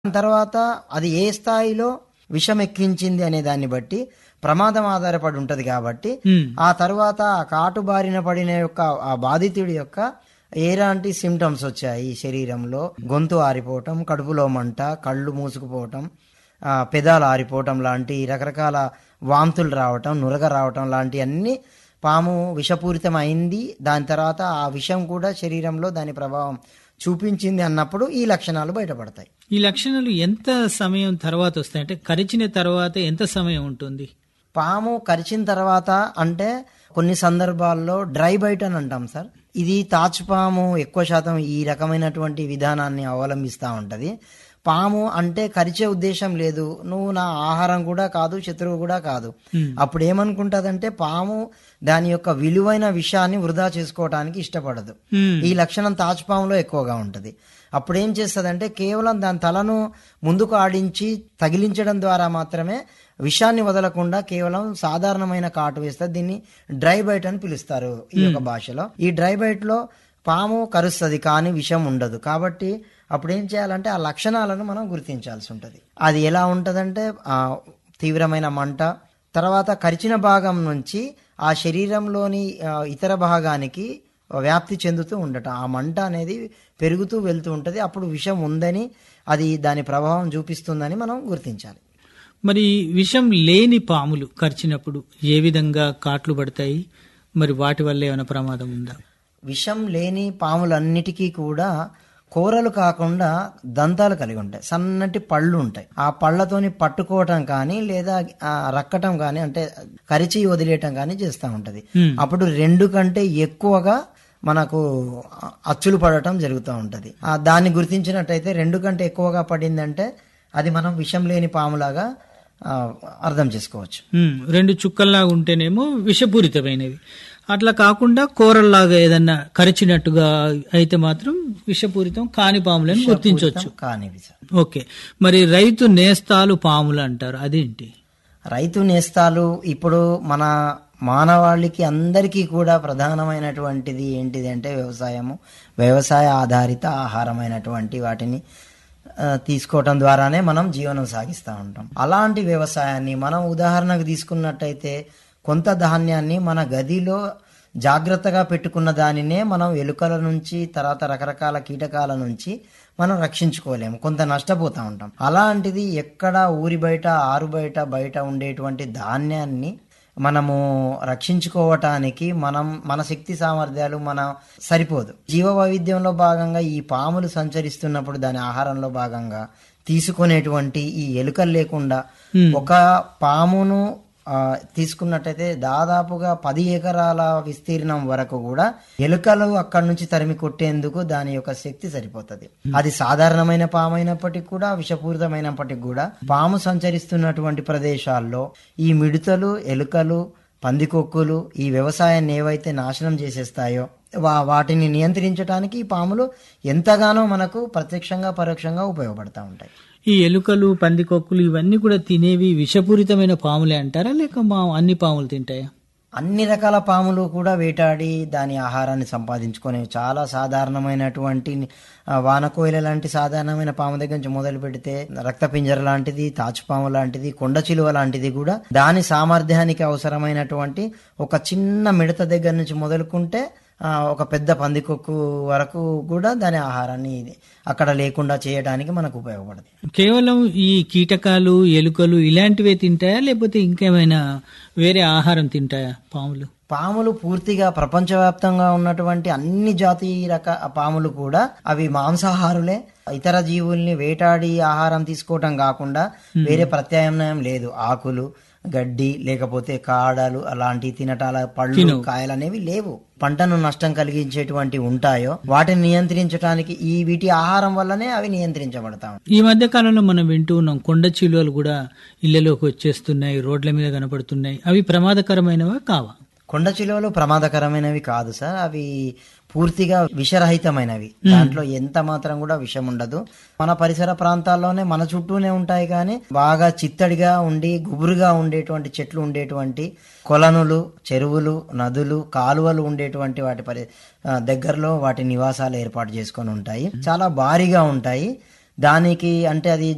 తర్వాత అది ఏ స్థాయిలో విషం ఎక్కించింది అనే దాన్ని బట్టి ప్రమాదం ఆధారపడి ఉంటది కాబట్టి ఉమ్. ఆ తర్వాత ఆ కాటు బారిన పడిన యొక్క ఆ బాధితుడి యొక్క ఎలాంటి సిమ్టమ్స్ వచ్చాయి శరీరంలో గొంతు ఆరిపోవటం కడుపులో మంట కళ్ళు మూసుకుపోవటం ఆ, పెదాలు ఆరిపోవటం లాంటి రకరకాల వాంతులు రావటం నురగ రావటం లాంటి అన్ని పాము విషపూరితం అయింది దాని తర్వాత ఆ విషం కూడా శరీరంలో దాని ప్రభావం చూపించింది అన్నప్పుడు ఈ లక్షణాలు బయటపడతాయి ఈ లక్షణాలు ఎంత సమయం తర్వాత వస్తాయి అంటే కరిచిన తర్వాత ఎంత సమయం ఉంటుంది పాము కరిచిన తర్వాత అంటే కొన్ని సందర్భాల్లో డ్రై బైట్ అని అంటాం సార్ ఇది తాచుపాము ఎక్కువ శాతం ఈ రకమైనటువంటి విధానాన్ని అవలంబిస్తూ ఉంటది పాము అంటే కరిచే ఉద్దేశం లేదు నువ్వు నా ఆహారం కూడా కాదు శత్రువు కూడా కాదు అప్పుడు ఏమనుకుంటదంటే పాము దాని యొక్క విలువైన విషయాన్ని వృధా చేసుకోవడానికి ఇష్టపడదు ఉమ్. ఈ లక్షణం తాచుపాములో ఎక్కువగా ఉంటది అప్పుడు ఏం చేస్తదంటే కేవలం దాని తలను ముందుకు ఆడించి తగిలించడం ద్వారా మాత్రమే విషాన్ని వదలకుండా కేవలం సాధారణమైన కాటు వేస్తుంది దీన్ని డ్రై బైట్ అని పిలుస్తారు ఈ యొక్క భాషలో ఈ డ్రై బైట్ లో పాము కరుస్తుంది కానీ విషం ఉండదు కాబట్టి అప్పుడు ఏం చేయాలంటే ఆ లక్షణాలను మనం గుర్తించాల్సి ఉంటుంది అది ఎలా ఉంటదంటే ఆ తీవ్రమైన మంట తర్వాత కరిచిన భాగం నుంచి ఆ శరీరంలోని ఆ, ఇతర భాగానికి వ్యాప్తి చెందుతూ ఉండటం ఆ మంట అనేది పెరుగుతూ వెళ్తూ ఉంటుంది అప్పుడు విషం ఉందని అది దాని ప్రభావం చూపిస్తుందని మనం గుర్తించాలి మరి విషం లేని పాములు కరిచినప్పుడు ఏ విధంగా కాట్లు పడతాయి మరి వాటి వల్ల ఏమైనా ప్రమాదం ఉందా విషం లేని పాములన్నిటికీ కూడా కూరలు కాకుండా దంతాలు కలిగి ఉంటాయి సన్నటి పళ్ళు ఉంటాయి ఆ పళ్ళతోని పట్టుకోవటం కానీ లేదా ఆ రక్కటం కానీ అంటే కరిచి వదిలేయటం కానీ చేస్తూ ఉంటది Hmm. అప్పుడు రెండు కంటే ఎక్కువగా మనకు అచ్చులు పడటం జరుగుతూ ఉంటది ఆ దాన్ని గుర్తించినట్టయితే రెండు కంటే ఎక్కువగా పడిందంటే అది మనం విషం లేని పాములాగా ఆ, అర్థం చేసుకోవచ్చు ఉమ్, రెండు చుక్కల్లాగా ఉంటేనేమో విషపూరితమైనవి అట్లా కాకుండా కూరల్లాగా ఏదన్నా కరిచినట్టుగా అయితే మాత్రం విషపూరితం కాని పాములను గుర్తించవచ్చు కానివి సార్ ఓకే మరి రైతు నేస్తాలు పాములు అంటారు అదేంటి రైతు నేస్తాలు ఇప్పుడు మన మానవాళికి అందరికీ కూడా ప్రధానమైనటువంటిది ఏంటిది అంటే వ్యవసాయము వ్యవసాయ ఆధారిత ఆహారమైనటువంటి వాటిని ఆ, తీసుకోవటం ద్వారానే మనం జీవనం సాగిస్తూ ఉంటాం అలాంటి వ్యవసాయాన్ని మనం ఉదాహరణకు తీసుకున్నట్టయితే కొంత ధాన్యాన్ని మన గదిలో జాగ్రత్తగా పెట్టుకున్న దానినే మనం ఎలుకల నుంచి తర్వాత రకరకాల కీటకాల నుంచి మనం రక్షించుకోలేము కొంత నష్టపోతూ ఉంటాం అలాంటిది ఎక్కడ ఊరి బయట ఆరు బయట బయట ఉండేటువంటి ధాన్యాన్ని మనము రక్షించుకోవటానికి మనం మన శక్తి సామర్థ్యాలు మన సరిపోదు జీవ వైవిధ్యంలో భాగంగా ఈ పాములు సంచరిస్తున్నప్పుడు దాని ఆహారంలో భాగంగా తీసుకునేటువంటి ఈ ఎలుకలు లేకుండా ఒక పామును ఆ, తీసుకున్నట్టయితే దాదాపుగా పది ఎకరాల విస్తీర్ణం వరకు కూడా ఎలుకలు అక్కడి నుంచి తరిమి కొట్టేందుకు దాని యొక్క శక్తి సరిపోతుంది అది సాధారణమైన పాము అయినప్పటికీ కూడా విషపూరితమైనప్పటికీ కూడా పాము సంచరిస్తున్నటువంటి ప్రదేశాల్లో ఈ మిడతలు ఎలుకలు పందికొక్కులు ఈ వ్యవసాయాన్ని ఏవైతే నాశనం చేసేస్తాయో వా- వాటిని నియంత్రించడానికి ఈ పాములు ఎంతగానో మనకు ప్రత్యక్షంగా పరోక్షంగా ఉపయోగపడతా ఉంటాయి ఈ ఎలుకలు పందికొక్కులు ఇవన్నీ కూడా తినేవి విషపూరితమైన పాములే అంటారా లేక మా అన్ని పాములు తింటాయా అన్ని రకాల పాములు కూడా వేటాడి దాని ఆహారాన్ని సంపాదించుకునే చాలా సాధారణమైనటువంటి ఆ, వానకోయిల లాంటి సాధారణమైన పాము దగ్గర నుంచి మొదలు పెడితే రక్తపింజర లాంటిది తాచుపాము లాంటిది కొండ చిలువ లాంటిది కూడా దాని సామర్థ్యానికి అవసరమైనటువంటి ఒక చిన్న మిడత దగ్గర నుంచి మొదలుకుంటే ఆ, ఒక పెద్ద పందికొక్కు వరకు కూడా దాని ఆహారాన్ని అక్కడ లేకుండా చేయడానికి మనకు ఉపయోగపడుతుంది కేవలం ఈ కీటకాలు ఎలుకలు ఇలాంటివే తింటాయా లేకపోతే ఇంకేమైనా వేరే ఆహారం తింటాయా పాములు పాములు పూర్తిగా ప్రపంచవ్యాప్తంగా ఉన్నటువంటి అన్ని జాతి రక పాములు కూడా అవి మాంసాహారులే ఇతర జీవుల్ని వేటాడి ఆహారం తీసుకోవటం కాకుండా వేరే ప్రత్యామ్నాయం లేదు ఆకులు గడ్డి లేకపోతే కాడలు అలాంటి తినటాల పళ్ళు కాయలు అనేవి లేవు పంటను నష్టం కలిగించేటువంటి ఉంటాయో వాటిని నియంత్రించడానికి ఈ వీటి ఆహారం వల్లనే అవి నియంత్రించబడతా ఉంటాయి. ఈ మధ్య కాలంలో మనం వింటూ ఉన్నాం కొండ చిలువలు కూడా ఇళ్లలోకి వచ్చేస్తున్నాయి రోడ్ల మీద కనపడుతున్నాయి అవి ప్రమాదకరమైనవా కావా కొండ చిలువలు ప్రమాదకరమైనవి కాదు సార్ అవి పూర్తిగా విషరహితమైనవి దాంట్లో ఎంత మాత్రం కూడా విషం ఉండదు మన పరిసర ప్రాంతాల్లోనే మన చుట్టూనే ఉంటాయి కానీ బాగా చిత్తడిగా ఉండి గుబురుగా ఉండేటువంటి చెట్లు ఉండేటువంటి కొలనులు చెరువులు నదులు కాలువలు ఉండేటువంటి వాటి పరి ఆ, దగ్గరలో వాటి నివాసాలు ఏర్పాటు చేసుకొని ఉంటాయి చాలా భారీగా ఉంటాయి దానికి అంటే అది